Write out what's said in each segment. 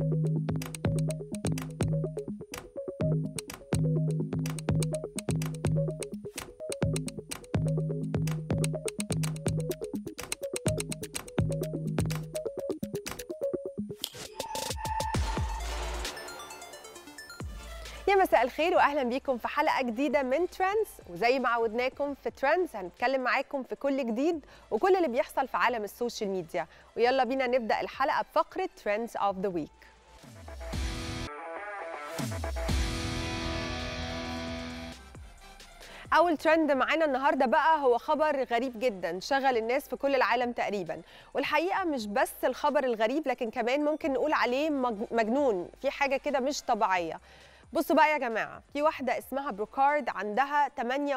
يا مساء الخير واهلا بيكم في حلقه جديده من ترندز وزي ما عودناكم في ترندز هنتكلم معاكم في كل جديد وكل اللي بيحصل في عالم السوشيال ميديا ويلا بينا نبدا الحلقه بفقره ترندز اوف ذا ويك اول ترند معانا النهارده بقى هو خبر غريب جدا شغل الناس في كل العالم تقريبا والحقيقه مش بس الخبر الغريب لكن كمان ممكن نقول عليه مج- مجنون في حاجه كده مش طبيعيه بصوا بقى يا جماعه في واحده اسمها بروكارد عندها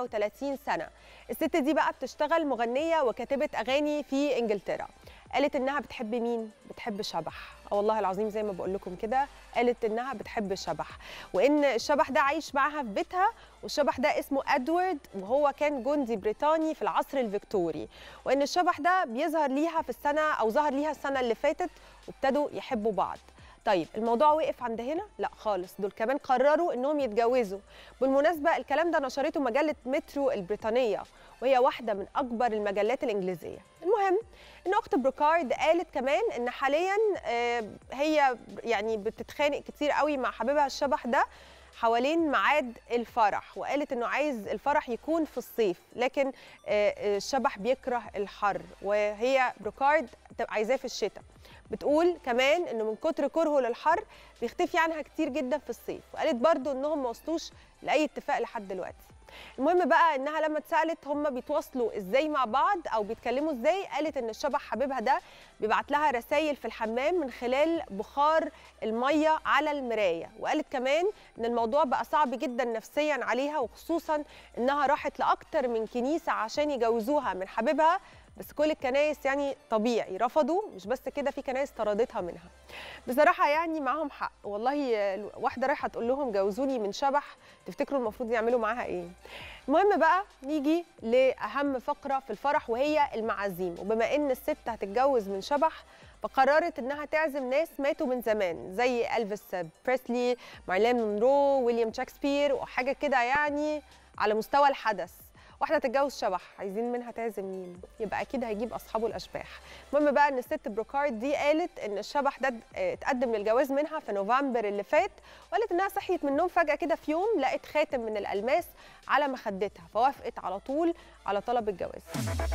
38 سنه الست دي بقى بتشتغل مغنيه وكاتبه اغاني في انجلترا قالت انها بتحب مين بتحب شبح اه والله العظيم زي ما بقول لكم كده قالت انها بتحب شبح وان الشبح ده عايش معاها في بيتها والشبح ده اسمه ادوارد وهو كان جندي بريطاني في العصر الفيكتوري وان الشبح ده بيظهر ليها في السنه او ظهر ليها السنه اللي فاتت وابتدوا يحبوا بعض طيب الموضوع وقف عند هنا لا خالص دول كمان قرروا انهم يتجوزوا بالمناسبه الكلام ده نشرته مجله مترو البريطانيه وهي واحده من اكبر المجلات الانجليزيه المهم ان اخت بروكارد قالت كمان ان حاليا آه، هي يعني بتتخانق كتير قوي مع حبيبها الشبح ده حوالين ميعاد الفرح وقالت انه عايز الفرح يكون في الصيف لكن آه، آه، الشبح بيكره الحر وهي بروكارد تبقى عايزاه في الشتاء بتقول كمان انه من كتر كرهه للحر بيختفي عنها كتير جدا في الصيف وقالت برضو انهم ما وصلوش لاي اتفاق لحد دلوقتي المهم بقى انها لما اتسالت هم بيتواصلوا ازاي مع بعض او بيتكلموا ازاي قالت ان الشبح حبيبها ده بيبعت لها رسائل في الحمام من خلال بخار الميه على المرايه وقالت كمان ان الموضوع بقى صعب جدا نفسيا عليها وخصوصا انها راحت لاكتر من كنيسه عشان يجوزوها من حبيبها بس كل الكنايس يعني طبيعي رفضوا مش بس كده في كنايس طردتها منها بصراحه يعني معاهم حق والله آه، واحده رايحه تقول لهم جوزوني من شبح تفتكروا المفروض يعملوا معاها ايه المهم بقى نيجي لاهم فقره في الفرح وهي المعازيم وبما ان الست هتتجوز من شبح فقررت انها تعزم ناس ماتوا من زمان زي الفيس بريسلي مارلين مونرو ويليام شكسبير وحاجه كده يعني على مستوى الحدث واحده تتجوز شبح عايزين منها تعزم مين يبقى اكيد هيجيب اصحابه الاشباح المهم بقى ان الست بروكارد دي قالت ان الشبح ده اه، اتقدم للجواز منها في نوفمبر اللي فات وقالت انها صحيت من النوم فجاه كده في يوم لقت خاتم من الالماس على مخدتها فوافقت على طول على طلب الجواز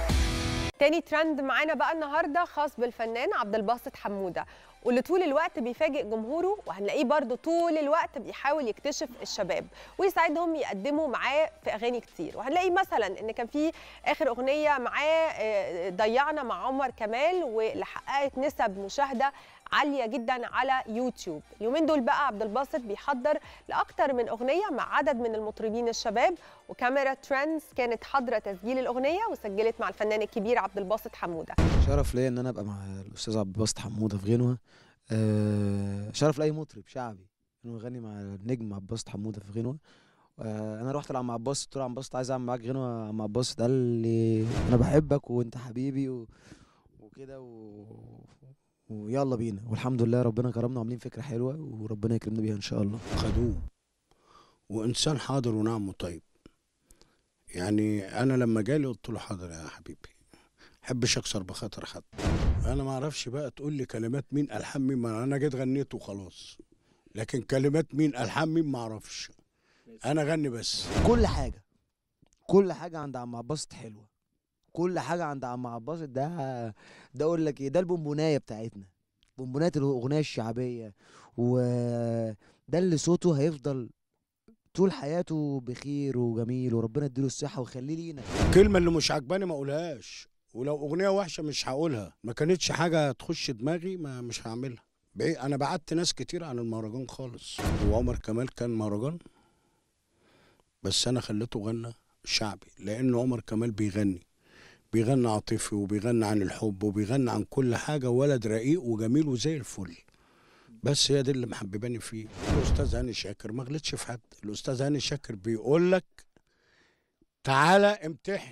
تاني ترند معانا بقى النهارده خاص بالفنان عبد الباسط حموده واللي طول الوقت بيفاجئ جمهوره وهنلاقيه برضه طول الوقت بيحاول يكتشف الشباب ويساعدهم يقدموا معاه في اغاني كتير وهنلاقي مثلا ان كان في اخر اغنيه معاه آه، ضيعنا مع عمر كمال واللي حققت نسب مشاهده عاليه جدا على يوتيوب اليومين دول بقى عبد الباسط بيحضر لاكتر من اغنيه مع عدد من المطربين الشباب وكاميرا ترندز كانت حاضره تسجيل الاغنيه وسجلت مع الفنان الكبير عبد الباسط حموده شرف ليا ان انا ابقى مع الاستاذ عبد الباسط حموده في غنوه آه، شرف لاي مطرب شعبي انه يغني مع النجم عبد الباسط حموده في غنوه آه، انا رحت لعم عبد الباسط قلت له يا عم الباسط عايز اعمل معاك غنوه عم عبد الباسط قال لي انا بحبك وانت حبيبي و... وكده و... ويلا بينا والحمد لله ربنا كرمنا وعاملين فكره حلوه وربنا يكرمنا بيها ان شاء الله خدوه وانسان حاضر ونعم وطيب يعني انا لما جالي قلت له حاضر يا حبيبي حبش اكسر بخاطر حد انا ما اعرفش بقى تقول لي كلمات مين الحان مين ما انا جيت غنيت وخلاص لكن كلمات مين الحان مين ما اعرفش انا غني بس كل حاجه كل حاجه عند عم عباس حلوه كل حاجه عند عم عباس ده ده اقول لك ايه ده البونبونايه بتاعتنا بونبونايه الاغنيه الشعبيه وده اللي صوته هيفضل طول حياته بخير وجميل وربنا يديله الصحه ويخليه لينا الكلمه اللي مش عجباني ما اقولهاش ولو اغنيه وحشه مش هقولها ما كانتش حاجه تخش دماغي ما مش هعملها بعيد- انا بعدت ناس كتير عن المهرجان خالص وعمر كمال كان مهرجان بس انا خليته غنى شعبي لان عمر كمال بيغني بيغني عاطفي وبيغني عن الحب وبيغني عن كل حاجه ولد رقيق وجميل وزي الفل بس هي دي اللي محبباني فيه الاستاذ هاني شاكر ما غلطش في حد الاستاذ هاني شاكر بيقول لك تعالى امتحن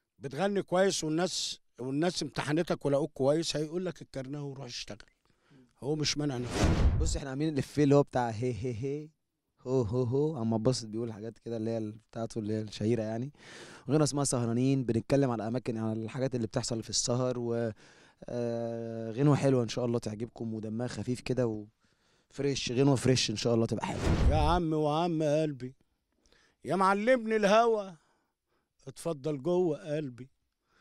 بتغني كويس والناس والناس امتحنتك ولقوك كويس هيقول لك الكارنيه وروح اشتغل هو مش مانع نفسه بص احنا عاملين الافيه اللي هو بتاع هي هي هي هو هو هو اما بص بيقول حاجات كده اللي هي بتاعته اللي هي الشهيره يعني غنى اسمها سهرانين بنتكلم على اماكن على الحاجات اللي بتحصل في السهر و آه، غنوه حلوه ان شاء الله تعجبكم ودمها خفيف كده وفريش غنوه فريش ان شاء الله تبقى حلوه يا عم وعم قلبي يا معلمني الهوى اتفضل جوه قلبي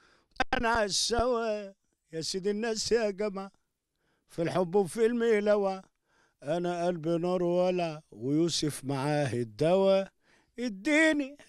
انا على السوا يا سيد الناس يا جماعة في الحب وفي الملوى انا قلبي نار ولع ويوسف معاه الدواء اديني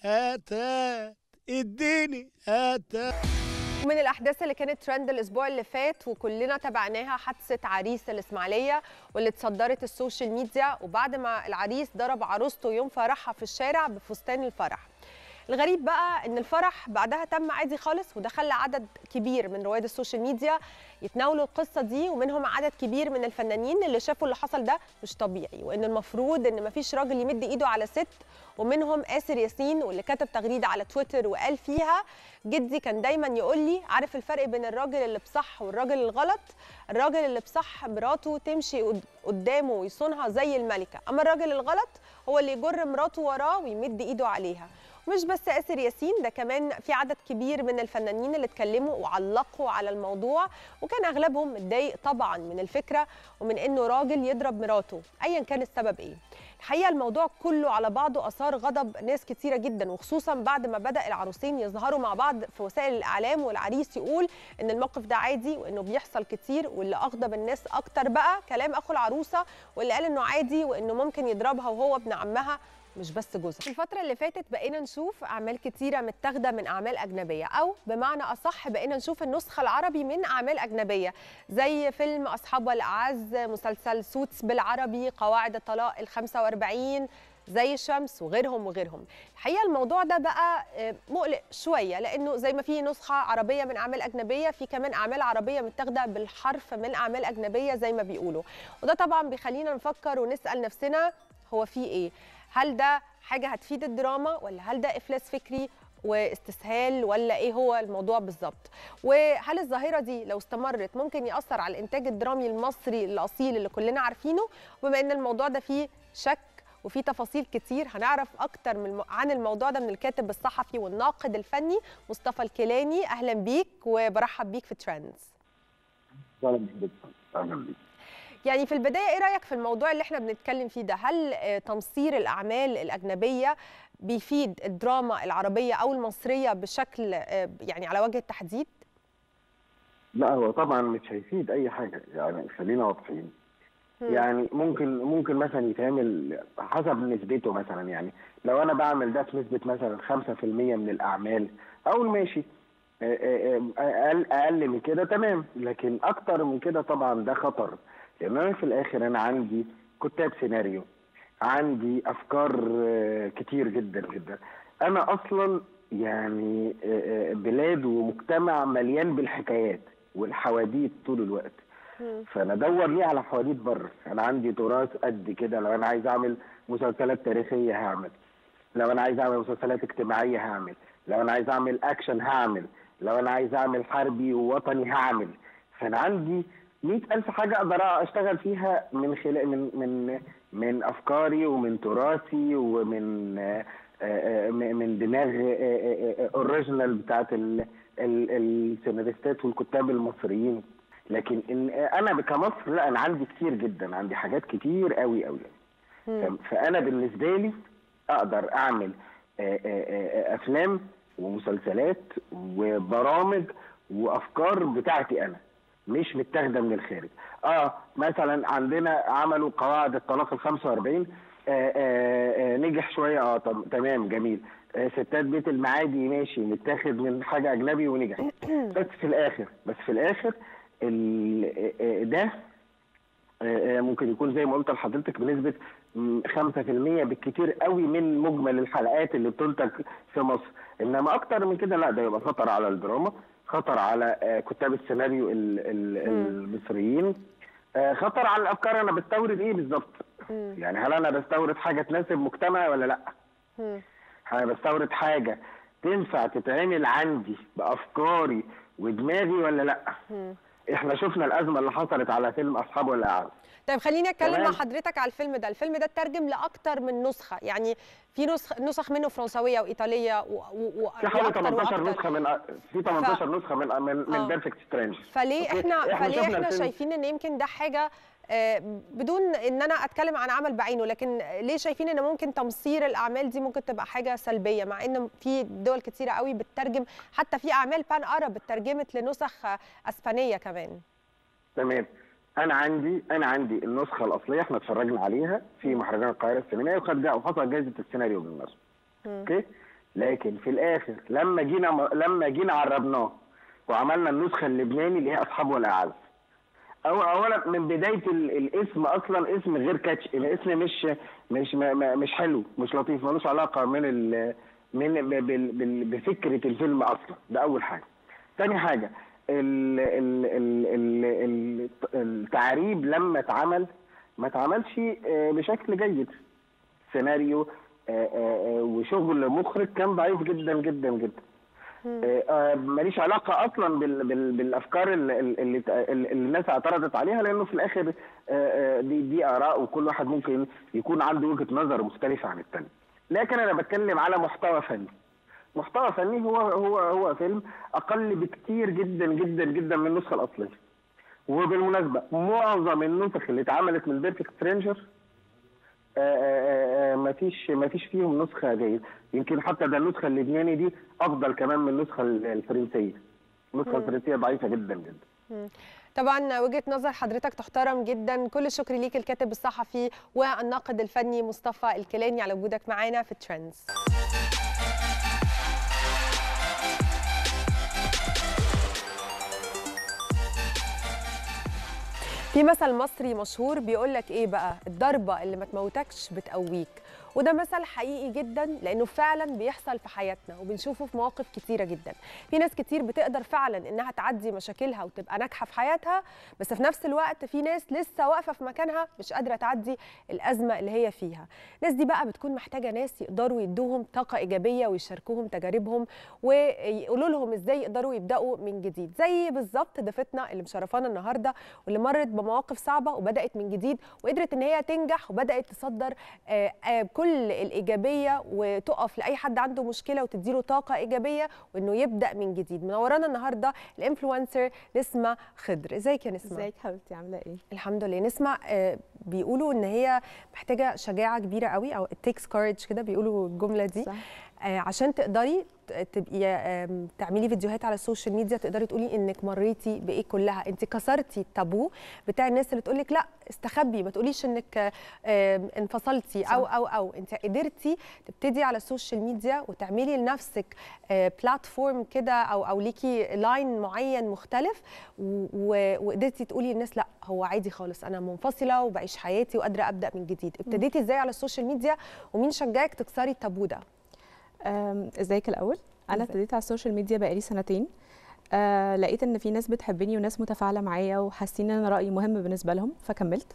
هاتات اديني هاتات من الاحداث اللي كانت ترند الاسبوع اللي فات وكلنا تابعناها حادثه عريس الاسماعيليه واللي اتصدرت السوشيال ميديا وبعد ما العريس ضرب عروسته يوم فرحها في الشارع بفستان الفرح الغريب بقى ان الفرح بعدها تم عادي خالص وده خلى عدد كبير من رواد السوشيال ميديا يتناولوا القصه دي ومنهم عدد كبير من الفنانين اللي شافوا اللي حصل ده مش طبيعي وان المفروض ان مفيش راجل يمد ايده على ست ومنهم آسر ياسين واللي كتب تغريده على تويتر وقال فيها جدي كان دايما يقول لي عارف الفرق بين الراجل اللي بصح والراجل الغلط الراجل اللي بصح مراته تمشي قد- قدامه ويصونها زي الملكه اما الراجل الغلط هو اللي يجر مراته وراه ويمد ايده عليها مش بس آسر ياسين ده كمان في عدد كبير من الفنانين اللي اتكلموا وعلقوا على الموضوع وكان اغلبهم متضايق طبعا من الفكره ومن انه راجل يضرب مراته ايا كان السبب ايه الحقيقه الموضوع كله على بعضه اثار غضب ناس كتيره جدا وخصوصا بعد ما بدا العروسين يظهروا مع بعض في وسائل الاعلام والعريس يقول ان الموقف ده عادي وانه بيحصل كتير واللي اغضب الناس اكتر بقى كلام اخو العروسه واللي قال انه عادي وانه ممكن يضربها وهو ابن عمها مش بس جوزها في الفترة اللي فاتت بقينا نشوف أعمال كتيرة متاخدة من أعمال أجنبية أو بمعنى أصح بقينا نشوف النسخة العربي من أعمال أجنبية زي فيلم أصحاب الأعز مسلسل سوتس بالعربي قواعد الطلاق ال 45 زي الشمس وغيرهم وغيرهم الحقيقه الموضوع ده بقى آه، مقلق شويه لانه زي ما في نسخه عربيه من اعمال اجنبيه في كمان اعمال عربيه متاخده بالحرف من اعمال اجنبيه زي ما بيقولوا وده طبعا بيخلينا نفكر ونسال نفسنا هو في ايه هل ده حاجه هتفيد الدراما ولا هل ده افلاس فكري واستسهال ولا ايه هو الموضوع بالظبط وهل الظاهره دي لو استمرت ممكن ياثر على الانتاج الدرامي المصري الاصيل اللي كلنا عارفينه وبما ان الموضوع ده فيه شك وفي تفاصيل كتير هنعرف اكتر من الم... عن الموضوع ده من الكاتب الصحفي والناقد الفني مصطفى الكيلاني اهلا بيك وبرحب بيك في ترندز اهلا بيك اهلا بيك يعني في البدايه ايه رايك في الموضوع اللي احنا بنتكلم فيه ده هل آه، تمصير الاعمال الاجنبيه بيفيد الدراما العربيه او المصريه بشكل آه، يعني على وجه التحديد لا هو طبعا مش هيفيد اي حاجه يعني خلينا واضحين مم. يعني ممكن ممكن مثلا يتعمل حسب نسبته مثلا يعني لو انا بعمل ده في نسبه مثلا 5% من الاعمال اقول ماشي آه، آه، آه، اقل اقل من كده تمام لكن اكتر من كده طبعا ده خطر لان انا في الاخر انا عندي كتاب سيناريو عندي افكار آه، كتير جدا جدا انا اصلا يعني آه، آه، بلاد ومجتمع مليان بالحكايات والحواديت طول الوقت مم. فانا ادور ليه على حواديت بره انا عندي تراث قد كده لو انا عايز اعمل مسلسلات تاريخيه هعمل لو انا عايز اعمل مسلسلات اجتماعيه هعمل لو انا عايز اعمل اكشن هعمل لو انا عايز اعمل حربي ووطني هعمل فانا عندي مئة ألف حاجة أقدر أشتغل فيها من خلال من من من أفكاري ومن تراثي ومن آه، آه، من دماغ اوريجينال بتاعت ال- ال- السيناريستات والكتاب المصريين لكن إن انا كمصر لا انا عندي كتير جدا عندي حاجات كتير قوي قوي مم. فانا بالنسبه لي اقدر اعمل آه، آه، آه، افلام ومسلسلات وبرامج وافكار بتاعتي انا مش متاخده من الخارج اه مثلا عندنا عملوا قواعد الطلاق ال 45 آه، آه، آه، نجح شويه اه طب تمام جميل آه، ستات بيت المعادي ماشي متاخد من حاجه اجنبي ونجح بس في الاخر بس في الاخر ال- آه، آه، ده آه، آه، ممكن يكون زي ما قلت لحضرتك بنسبه م، 5% بالكتير قوي من مجمل الحلقات اللي بتنتج في مصر انما اكتر من كده لا ده يبقى خطر على الدراما خطر على آه، كتاب السيناريو ال- ال- مم. المصريين آه، خطر على الافكار انا بستورد ايه بالظبط مم. يعني هل انا بستورد حاجه تناسب مجتمعي ولا لا مم. انا بستورد حاجه تنفع تتعمل عندي بافكاري ودماغي ولا لا مم. احنا شفنا الازمه اللي حصلت على فيلم اصحابه الاعلى طيب خليني اتكلم تمام. مع حضرتك على الفيلم ده الفيلم ده اترجم لاكتر من نسخه يعني في نسخ نسخ منه فرنسويه وايطاليه و... و... و... في حوالي وأكتر 18 وأكتر. نسخه من في 18 نسخه من من, آه. من بيرفكت سترينج فليه أوكي. احنا إحنا فليه شفنا احنا الفيلم. شايفين ان يمكن ده حاجه آه، بدون ان انا اتكلم عن عمل بعينه لكن ليه شايفين ان ممكن تمصير الاعمال دي ممكن تبقى حاجه سلبيه مع ان في دول كتيره قوي بتترجم حتى في اعمال بان ارب اترجمت لنسخ آه، اسبانيه كمان تمام انا عندي انا عندي النسخه الاصليه احنا اتفرجنا عليها في مهرجان القاهره السينمائي وخد جا- وحصل جائزه السيناريو بالمناسبه اوكي لكن في الاخر لما جينا لما جينا عربناه وعملنا النسخه اللبناني اللي هي اصحاب والاعز أو اولا من بدايه ال- الاسم اصلا اسم غير كاتش الاسم مش مش ما- ما- مش حلو مش لطيف ملوش علاقه من ال من ب- بال- بال- بفكره الفيلم اصلا ده اول حاجه تاني حاجه ال ال ال ال ال التعريب لما اتعمل ما اتعملش آه، بشكل جيد سيناريو آه، آه، آه، وشغل مخرج كان ضعيف جدا جدا جدا آه، آه، ماليش علاقه اصلا بال بال بالافكار اللي, اللي, اللي الناس اعترضت عليها لانه في الاخر آه، آه، دي دي اراء وكل واحد ممكن يكون عنده وجهه نظر مختلفه عن الثاني لكن انا بتكلم على محتوى فني محتوى فني هو هو هو فيلم اقل بكتير جدا جدا جدا من النسخه الاصليه وبالمناسبه معظم النسخ اللي اتعملت من بيرفكت سترينجر ما فيش ما فيش فيهم نسخه جيده يمكن حتى ده النسخه اللبناني دي افضل كمان من النسخه الفرنسيه النسخه الفرنسيه ضعيفه جدا جدا طبعا وجهه نظر حضرتك تحترم جدا كل الشكر ليك الكاتب الصحفي والناقد الفني مصطفى الكيلاني على وجودك معانا في ترندز في مثل مصري مشهور بيقول لك ايه بقى الضربه اللي ما تموتكش بتقويك وده مثل حقيقي جدا لانه فعلا بيحصل في حياتنا وبنشوفه في مواقف كتيره جدا في ناس كتير بتقدر فعلا انها تعدي مشاكلها وتبقى ناجحه في حياتها بس في نفس الوقت في ناس لسه واقفه في مكانها مش قادره تعدي الازمه اللي هي فيها الناس دي بقى بتكون محتاجه ناس يقدروا يدوهم طاقه ايجابيه ويشاركوهم تجاربهم ويقولوا لهم ازاي يقدروا يبداوا من جديد زي بالظبط ضيفتنا اللي مشرفانا النهارده واللي مرت بمواقف صعبه وبدات من جديد وقدرت ان هي تنجح وبدات تصدر آه، آه، كل الايجابيه وتقف لاي حد عنده مشكله وتديله طاقه ايجابيه وانه يبدا من جديد منورانا النهارده الانفلونسر نسمه خضر ازيك يا نسمه ازيك حبيبتي عامله ايه الحمد لله نسمع آه، بيقولوا ان هي محتاجه شجاعه كبيره قوي او it takes courage كده بيقولوا الجمله دي صح آه، عشان تقدري ت- تبقي آم، تعملي فيديوهات على السوشيال ميديا تقدري تقولي انك مريتي بايه كلها انت كسرتي التابو بتاع الناس اللي تقولك لا استخبي ما تقوليش انك آم، انفصلتي او او او انت قدرتي تبتدي على السوشيال ميديا وتعملي لنفسك بلاتفورم كده او او ليكي لاين معين مختلف و- و- وقدرتي تقولي للناس لا هو عادي خالص انا منفصله وبعيش حياتي وقادره ابدا من جديد ابتديتي ازاي على السوشيال ميديا ومين شجعك تكسري التابو ده أم، ازيك الاول انا ازيك. ابتديت على السوشيال ميديا بقالي سنتين آه لقيت ان في ناس بتحبني وناس متفاعله معايا وحاسين ان انا رايي مهم بالنسبه لهم فكملت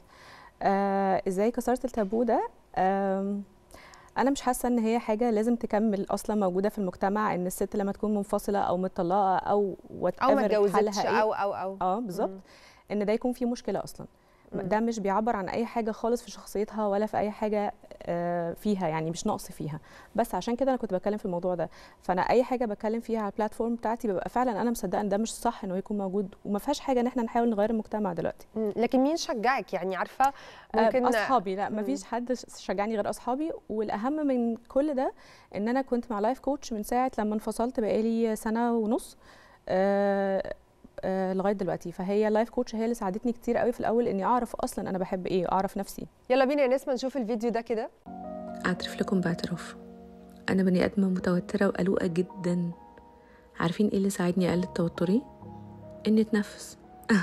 آه ازاي كسرت التابو ده آم، انا مش حاسه ان هي حاجه لازم تكمل اصلا موجوده في المجتمع ان الست لما تكون منفصله او مطلقه او وات او ما ايفر اتجوزتش حالها ايه او او او اه بالظبط مم. ان ده يكون فيه مشكله اصلا مم. ده مش بيعبر عن اي حاجه خالص في شخصيتها ولا في اي حاجه آه، فيها يعني مش نقص فيها بس عشان كده انا كنت بتكلم في الموضوع ده فانا اي حاجه بتكلم فيها على البلاتفورم بتاعتي ببقى فعلا انا مصدقه ان ده مش صح انه يكون موجود وما فيهاش حاجه ان احنا نحاول نغير المجتمع دلوقتي مم. لكن مين شجعك يعني عارفه ممكن ممكن اصحابي لا مم. ما فيش حد ش- شجعني غير اصحابي والاهم من كل ده ان انا كنت مع لايف كوتش من ساعه لما انفصلت بقالي سنه ونص آه آه لغايه دلوقتي فهي لايف كوتش هي اللي ساعدتني كتير قوي في الاول اني اعرف اصلا انا بحب ايه واعرف نفسي يلا بينا يا نسمه نشوف الفيديو ده كده أعترف لكم باعتراف أنا بني آدمة متوترة وقلوقة جدا عارفين إيه اللي ساعدني أقلل توتري؟ إني أتنفس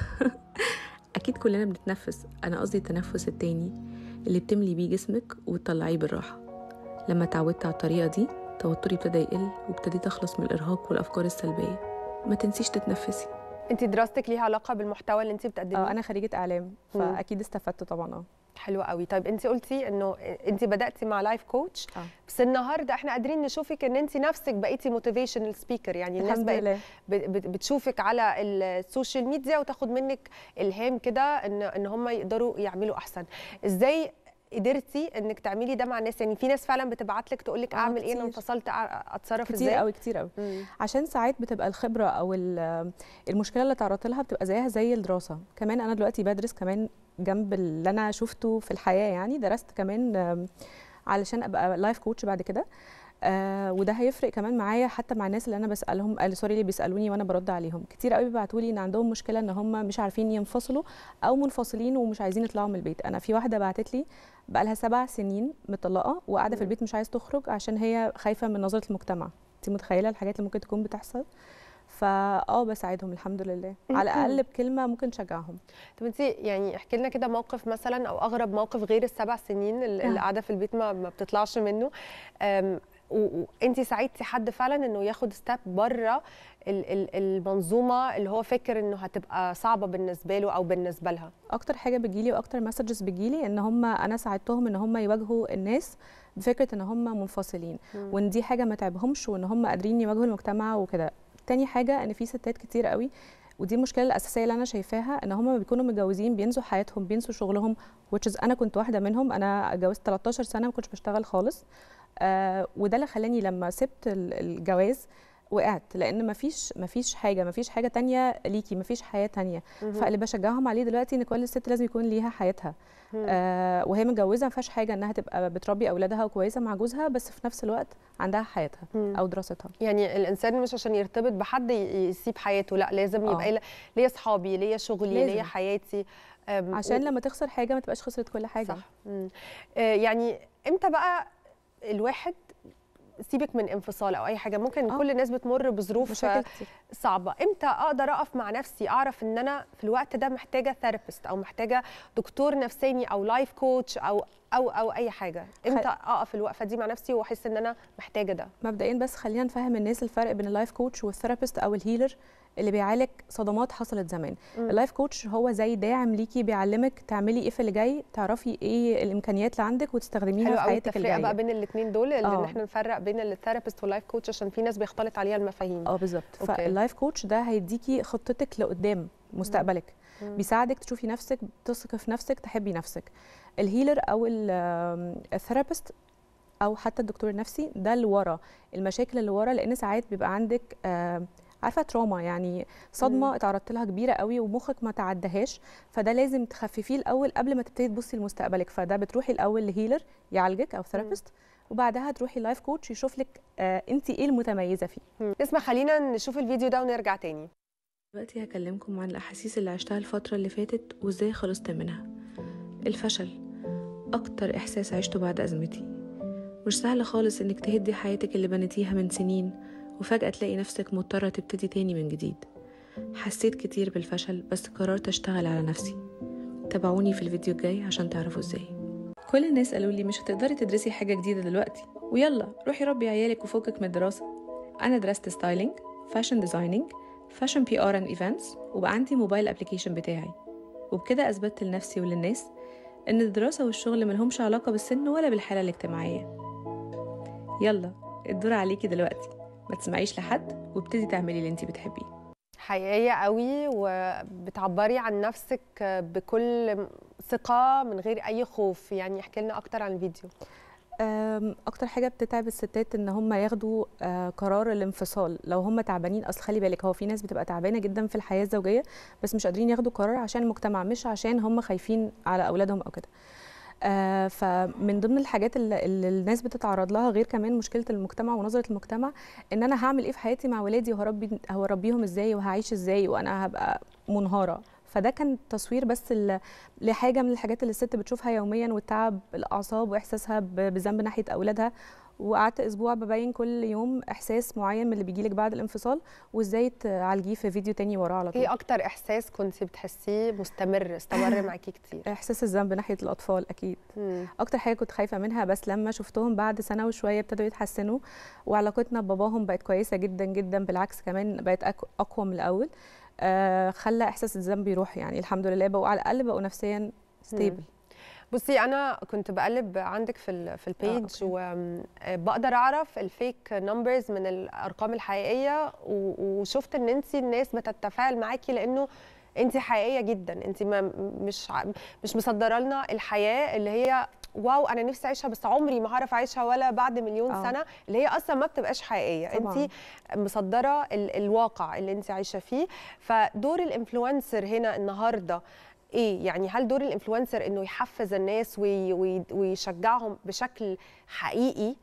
أكيد كلنا بنتنفس أنا قصدي التنفس التاني اللي بتملي بيه جسمك وتطلعيه بالراحة لما اتعودت على الطريقة دي توتري ابتدى يقل وابتديت أخلص من الإرهاق والأفكار السلبية ما تنسيش تتنفسي انت دراستك ليها علاقه بالمحتوى اللي انت بتقدميه اه انا خريجه اعلام فاكيد استفدت طبعا اه حلو قوي طيب انت قلتي انه انت بداتي مع لايف كوتش آه. بس النهارده احنا قادرين نشوفك ان انت نفسك بقيتي موتيفيشنال سبيكر يعني الناس الحمد بقت لله ب- ب- بتشوفك على السوشيال ميديا وتاخد منك الهام كده ان ان هم يقدروا يعملوا احسن ازاي قدرتي انك تعملي ده مع الناس يعني في ناس فعلا بتبعت لك تقول لك آه، اعمل ايه انا كتير. انفصلت أع- اتصرف كتير ازاي قوي كتير قوي مم. عشان ساعات بتبقى الخبره او ال- المشكله اللي تعرضت لها بتبقى زيها زي الدراسه كمان انا دلوقتي بدرس كمان جنب اللي انا شفته في الحياه يعني درست كمان آم، علشان ابقى لايف كوتش بعد كده آه وده هيفرق كمان معايا حتى مع الناس اللي انا بسالهم اللي سوري اللي بيسالوني وانا برد عليهم كتير قوي بيبعتوا لي ان عندهم مشكله ان هم مش عارفين ينفصلوا او منفصلين ومش عايزين يطلعوا من البيت انا في واحده بعتت لي بقى لها سبع سنين مطلقه وقاعده في مم. البيت مش عايز تخرج عشان هي خايفه من نظره المجتمع انت متخيله الحاجات اللي ممكن تكون بتحصل فاه بساعدهم الحمد لله على الاقل بكلمه ممكن تشجعهم طب انت يعني احكي لنا كده موقف مثلا او اغرب موقف غير السبع سنين اللي اللي آه. قاعده في البيت ما, ما بتطلعش منه وانت ساعدتي حد فعلا انه ياخد ستيب بره ال- ال- المنظومه اللي هو فاكر انه هتبقى صعبه بالنسبه له او بالنسبه لها اكتر حاجه بتجيلي واكتر مسجز بتجيلي ان هم انا ساعدتهم ان هم يواجهوا الناس بفكره ان هم منفصلين مم. وان دي حاجه ما تعبهمش وان هم قادرين يواجهوا المجتمع وكده تاني حاجه ان في ستات كتير قوي ودي المشكله الاساسيه اللي انا شايفاها ان هم بيكونوا متجوزين بينسوا حياتهم بينسوا شغلهم which is انا كنت واحده منهم انا اتجوزت 13 سنه ما كنتش بشتغل خالص آه وده اللي خلاني لما سبت ال- الجواز وقعت لان مفيش مفيش حاجه مفيش حاجه تانية ليكي مفيش حياه تانية مهم. فاللي بشجعهم عليه دلوقتي ان كل ست لازم يكون ليها حياتها مم. آه وهي متجوزه ما فيهاش حاجه انها تبقى بتربي اولادها وكويسه مع جوزها بس في نفس الوقت عندها حياتها مم. او دراستها يعني الانسان مش عشان يرتبط بحد ي- يسيب حياته لا لازم آه. يبقى ل- ليا اصحابي ليا شغلي لازم. ليا حياتي أم، عشان و- لما تخسر حاجه ما تبقاش خسرت كل حاجه صح مم. آه، يعني امتى بقى الواحد سيبك من انفصال او اي حاجه ممكن آه. كل الناس بتمر بظروف مشاكل كتير صعبه امتى اقدر اقف مع نفسي اعرف ان انا في الوقت ده محتاجه ثيرابيست او محتاجه دكتور نفساني او لايف كوتش او او او اي حاجه امتى اقف الوقفه دي مع نفسي واحس ان انا محتاجه ده مبدئيا بس خلينا نفهم الناس الفرق بين اللايف كوتش والثيرابيست او الهيلر اللي بيعالج صدمات حصلت زمان مم. اللايف كوتش هو زي داعم ليكي بيعلمك تعملي ايه في اللي جاي تعرفي ايه الامكانيات اللي عندك وتستخدميها حلو في قوي حياتك التفرقه بقى الجايه بين الاثنين دول ان آه. احنا نفرق بين الثيرابيست واللايف كوتش عشان في ناس بيختلط عليها المفاهيم اه بالظبط أوكي. فاللايف كوتش ده هيديكي خطتك لقدام مستقبلك مم. بيساعدك تشوفي نفسك تثقي في نفسك تحبي نفسك الهيلر او الثيرابيست او حتى الدكتور النفسي ده اللي ورا المشاكل اللي ورا لان ساعات بيبقى عندك آه، عارفه تروما يعني مم. صدمه اتعرضت لها كبيره قوي ومخك ما تعدهاش فده لازم تخففيه الاول قبل ما تبتدي تبصي لمستقبلك فده بتروحي الاول لهيلر يعالجك او ثيرابيست وبعدها تروحي لايف كوتش يشوف لك آه انت ايه المتميزه فيه مم. اسمع خلينا نشوف الفيديو ده ونرجع تاني دلوقتي هكلمكم عن الأحاسيس اللي عشتها الفترة اللي فاتت وإزاي خلصت منها الفشل أكتر إحساس عشته بعد أزمتي مش سهل خالص إنك تهدي حياتك اللي بنيتيها من سنين وفجأة تلاقي نفسك مضطرة تبتدي تاني من جديد حسيت كتير بالفشل بس قررت أشتغل على نفسي تابعوني في الفيديو الجاي عشان تعرفوا إزاي كل الناس قالوا لي مش هتقدري تدرسي حاجة جديدة دلوقتي ويلا روحي ربي عيالك وفكك من الدراسة أنا درست ستايلينج فاشن ديزايننج فاشن بي ار اند ايفنتس وبقى عندي موبايل ابلكيشن بتاعي وبكده اثبتت لنفسي وللناس ان الدراسه والشغل ملهمش علاقه بالسن ولا بالحاله الاجتماعيه يلا الدور عليكي دلوقتي ما تسمعيش لحد وابتدي تعملي اللي انت بتحبيه حقيقيه قوي وبتعبري عن نفسك بكل ثقه من غير اي خوف يعني احكي لنا اكتر عن الفيديو أم، اكتر حاجه بتتعب الستات ان هم ياخدوا آه، قرار الانفصال لو هم تعبانين اصل خلي بالك هو في ناس بتبقى تعبانه جدا في الحياه الزوجيه بس مش قادرين ياخدوا قرار عشان المجتمع مش عشان هم خايفين على اولادهم او كده آه، فمن ضمن الحاجات اللي, اللي الناس بتتعرض لها غير كمان مشكله المجتمع ونظره المجتمع ان انا هعمل ايه في حياتي مع ولادي وهربي هربيهم ازاي وهعيش ازاي وانا هبقى منهاره فده كان تصوير بس ال- لحاجه من الحاجات اللي الست بتشوفها يوميا والتعب الاعصاب واحساسها ب- بذنب ناحيه اولادها وقعدت اسبوع ببين كل يوم احساس معين من اللي بيجيلك بعد الانفصال وازاي تعالجيه في فيديو تاني وراه على طول ايه اكتر احساس كنت بتحسيه مستمر استمر معاكي كتير احساس الذنب ناحيه الاطفال اكيد مم. اكتر حاجه كنت خايفه منها بس لما شفتهم بعد سنه وشويه ابتدوا يتحسنوا وعلاقتنا بباباهم بقت كويسه جدا جدا بالعكس كمان بقت أك- اقوى من الاول آه خلى احساس الذنب يروح يعني الحمد لله بقوا على الاقل بقوا نفسيا ستيبل بصي انا كنت بقلب عندك في ال في البيج أوكي. وبقدر اعرف الفيك نمبرز من الارقام الحقيقيه و- وشفت ان انت الناس بتتفاعل معاكي لانه انت حقيقيه جدا انت ما مش ع- مش مصدره لنا الحياه اللي هي واو انا نفسي اعيشها بس عمري ما هعرف اعيشها ولا بعد مليون آه. سنه اللي هي اصلا ما بتبقاش حقيقيه طبعاً. انت مصدره ال الواقع اللي انت عايشه فيه فدور الانفلونسر هنا النهارده ايه يعني هل دور الانفلونسر انه يحفز الناس وي وي ويشجعهم بشكل حقيقي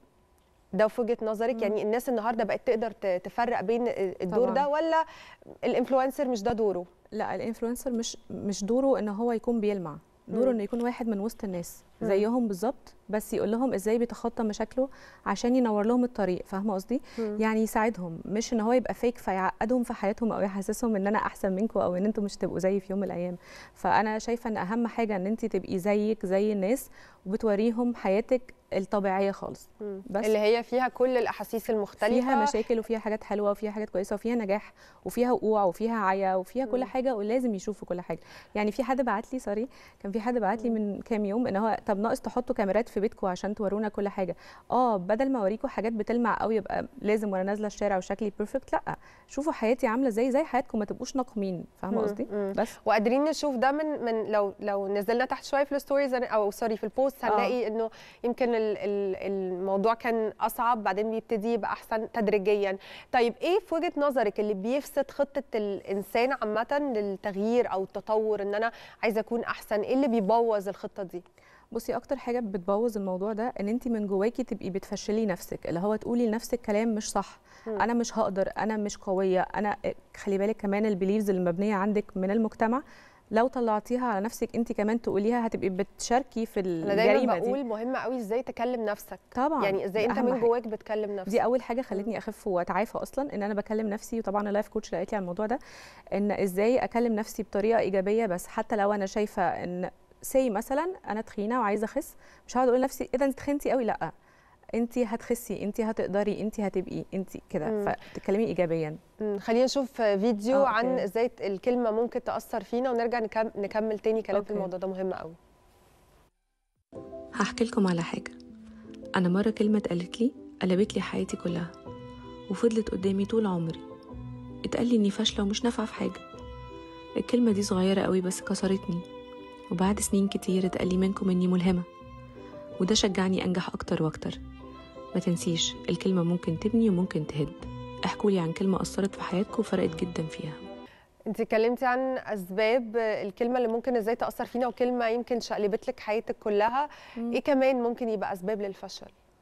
ده في وجهه نظرك مم. يعني الناس النهارده بقت تقدر ت- تفرق بين الدور طبعاً. ده ولا الانفلونسر مش ده دوره لا الانفلونسر مش مش دوره ان هو يكون بيلمع دوره مم. انه يكون واحد من وسط الناس مم. زيهم بالظبط بس يقول لهم ازاي بيتخطى مشاكله عشان ينور لهم الطريق فاهمه قصدي مم. يعني يساعدهم مش ان هو يبقى فيك فيعقدهم في حياتهم او يحسسهم ان انا احسن منكم او ان انتم مش تبقوا زيي في يوم من الايام فانا شايفه ان اهم حاجه ان انت تبقي زيك زي الناس وبتوريهم حياتك الطبيعيه خالص مم. بس اللي هي فيها كل الاحاسيس المختلفه فيها مشاكل وفيها حاجات حلوه وفيها حاجات كويسه وفيها نجاح وفيها وقوع وفيها عيا وفيها كل مم. حاجه ولازم يشوفوا كل حاجه يعني في حد بعت لي سوري كان في حد بعت لي من كام يوم ان هو طب ناقص تحطوا كاميرات في بيتكم عشان تورونا كل حاجه اه بدل ما اوريكم حاجات بتلمع قوي يبقى لازم وانا نازله الشارع وشكلي بيرفكت لا شوفوا حياتي عامله ازاي زي حياتكم ما تبقوش ناقمين فاهمه مم. قصدي مم. بس وقادرين نشوف ده من من لو لو نزلنا تحت شويه في الستوريز او سوري في البوست هنلاقي انه يمكن ال ال الموضوع كان اصعب بعدين بيبتدي يبقى احسن تدريجيا طيب ايه في وجهه نظرك اللي بيفسد خطه الانسان عامه للتغيير او التطور ان انا عايزه اكون احسن ايه اللي بيبوظ الخطه دي بصي اكتر حاجه بتبوظ الموضوع ده ان انت من جواكي تبقي بتفشلي نفسك اللي هو تقولي لنفسك كلام مش صح مم. انا مش هقدر انا مش قويه انا خلي بالك كمان البيليفز اللي مبنيه عندك من المجتمع لو طلعتيها على نفسك انت كمان تقوليها هتبقي بتشاركي في انا دايما الجريمه دي بقول مهم قوي ازاي تكلم نفسك طبعا يعني ازاي ده انت أهم من حاجة. جواك بتكلم نفسك دي اول حاجه خلتني اخف واتعافى اصلا ان انا بكلم نفسي وطبعا اللايف كوتش اللي قالت لي على الموضوع ده ان ازاي اكلم نفسي بطريقه ايجابيه بس حتى لو انا شايفه ان سي مثلا انا تخينه وعايزه اخس مش هقعد اقول لنفسي ايه ده انت تخنتي قوي لا انت هتخسي انت هتقدري انت هتبقي انت كده مم. فتتكلمي ايجابيا مم، خلينا نشوف فيديو آه، عن أوكي. ازاي الكلمه ممكن تاثر فينا ونرجع نكم- نكمل تاني كلام في أوكي. الموضوع ده مهم قوي هحكي لكم على حاجة أنا مرة كلمة اتقالت لي قلبت لي حياتي كلها وفضلت قدامي طول عمري اتقال لي إني فاشلة ومش نافعة في حاجة الكلمة دي صغيرة قوي بس كسرتني وبعد سنين كتير اتقال لي منكم إني ملهمة وده شجعني أنجح أكتر وأكتر ما تنسيش الكلمة ممكن تبني وممكن تهد احكولي عن كلمة أثرت في حياتكم وفرقت جدا فيها انت اتكلمتي عن اسباب الكلمه اللي ممكن ازاي تاثر فينا وكلمه يمكن شقلبت لك حياتك كلها مم. ايه كمان ممكن يبقى اسباب للفشل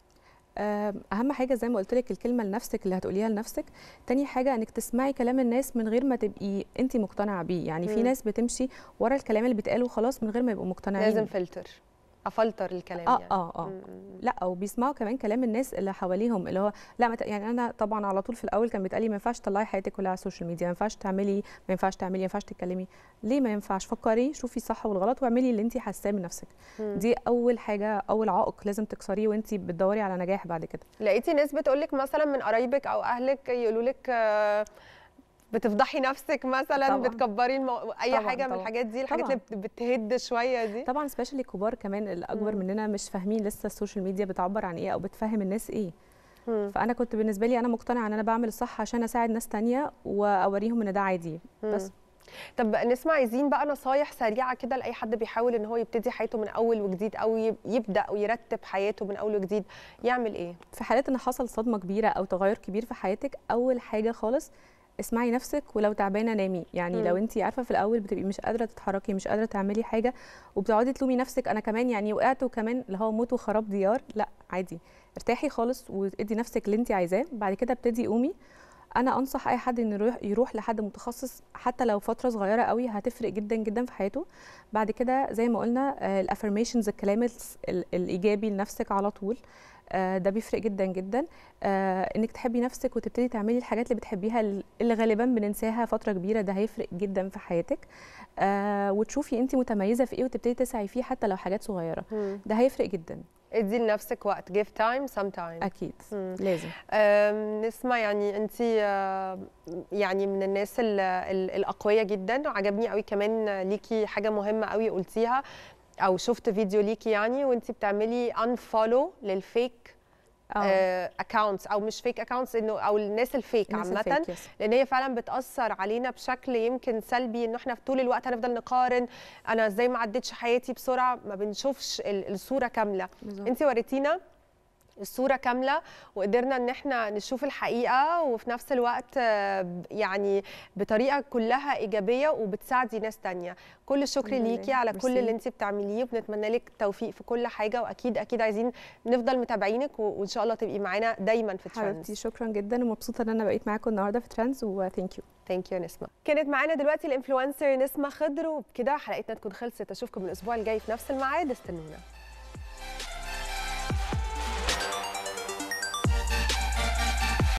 آم، اهم حاجه زي ما قلت لك الكلمه لنفسك اللي هتقوليها لنفسك تاني حاجه انك تسمعي كلام الناس من غير ما تبقي انت مقتنعه بيه يعني في مم. ناس بتمشي ورا الكلام اللي بيتقال وخلاص من غير ما يبقوا مقتنعين لازم فلتر افلتر الكلام اه يعني اه اه مم. لا وبيسمعوا كمان كلام الناس اللي حواليهم اللي هو لا مت... يعني انا طبعا على طول في الاول كان بيتقال لي ما ينفعش تطلعي حياتك كلها على السوشيال ميديا ما ينفعش تعملي ما ينفعش تعملي ما ينفعش تتكلمي ليه ما ينفعش فكري شوفي الصح والغلط واعملي اللي انت حاساه من نفسك مم. دي اول حاجه اول عائق لازم تكسريه وانت بتدوري على نجاح بعد كده لقيتي ناس بتقول لك مثلا من قرايبك او اهلك يقولوا لك آه، بتفضحي نفسك مثلا طبعاً. بتكبري المو... اي طبعاً، حاجه من طبعاً. الحاجات دي الحاجات طبعاً. اللي بت- بتهد شويه دي طبعا سبيشالي كبار كمان اللي اكبر مم. مننا مش فاهمين لسه السوشيال ميديا بتعبر عن ايه او بتفهم الناس ايه مم. فانا كنت بالنسبه لي انا مقتنعه ان انا بعمل الصح عشان اساعد ناس تانية واوريهم ان ده عادي بس مم. طب نسمع عايزين بقى نصايح سريعه كده لاي حد بيحاول ان هو يبتدي حياته من اول وجديد او يب- يبدا ويرتب حياته من اول وجديد يعمل ايه في حالات ان حصل صدمه كبيره او تغير كبير في حياتك اول حاجه خالص اسمعي نفسك ولو تعبانه نامي يعني مم. لو انت عارفه في الاول بتبقي مش قادره تتحركي مش قادره تعملي حاجه وبتقعدي تلومي نفسك انا كمان يعني وقعت وكمان اللي هو موت وخراب ديار لا عادي ارتاحي خالص وادي نفسك اللي انت عايزاه بعد كده ابتدي قومي انا انصح اي حد انه يروح يروح لحد متخصص حتى لو فتره صغيره قوي هتفرق جدا جدا في حياته بعد كده زي ما قلنا الافرميشنز الكلام الس- ال- الايجابي لنفسك على طول آه، ده بيفرق جدا جدا آه، انك تحبي نفسك وتبتدي تعملي الحاجات اللي بتحبيها اللي غالبا بننساها فتره كبيره ده هيفرق جدا في حياتك آه، وتشوفي انت متميزه في ايه وتبتدي تسعي فيه حتى لو حاجات صغيره مم. ده هيفرق جدا ادي لنفسك وقت give time sometime اكيد مم. لازم أم، نسمع يعني انت يعني من الناس ال- ال- الاقوياء جدا وعجبني قوي كمان ليكي حاجه مهمه قوي قلتيها او شفت فيديو ليكي يعني وانت بتعملي انفولو للفيك اه اكونتس او مش فيك اكونتس انه او الناس الفيك الناس عامه الفيك، يس. لان هي فعلا بتاثر علينا بشكل يمكن سلبي انه احنا طول الوقت هنفضل نقارن انا ازاي ما عدتش حياتي بسرعه ما بنشوفش ال- الصوره كامله بالظبط. انت وريتينا الصورة كاملة وقدرنا ان احنا نشوف الحقيقة وفي نفس الوقت آه، ب- يعني بطريقة كلها ايجابية وبتساعدي ناس تانية كل الشكر الحمد ليكي لله. على كل ميرسي. اللي انت بتعمليه وبنتمنى لك التوفيق في كل حاجة واكيد اكيد عايزين نفضل متابعينك و- وان شاء الله تبقي معانا دايما في حبيبتي ترندز شكرا جدا ومبسوطه ان انا بقيت معاكم النهارده في ترانز وثانك يو ثانك يو نسمة كانت معانا دلوقتي الانفلونسر نسمة خضر وبكده حلقتنا تكون خلصت اشوفكم الاسبوع الجاي في نفس الميعاد استنونا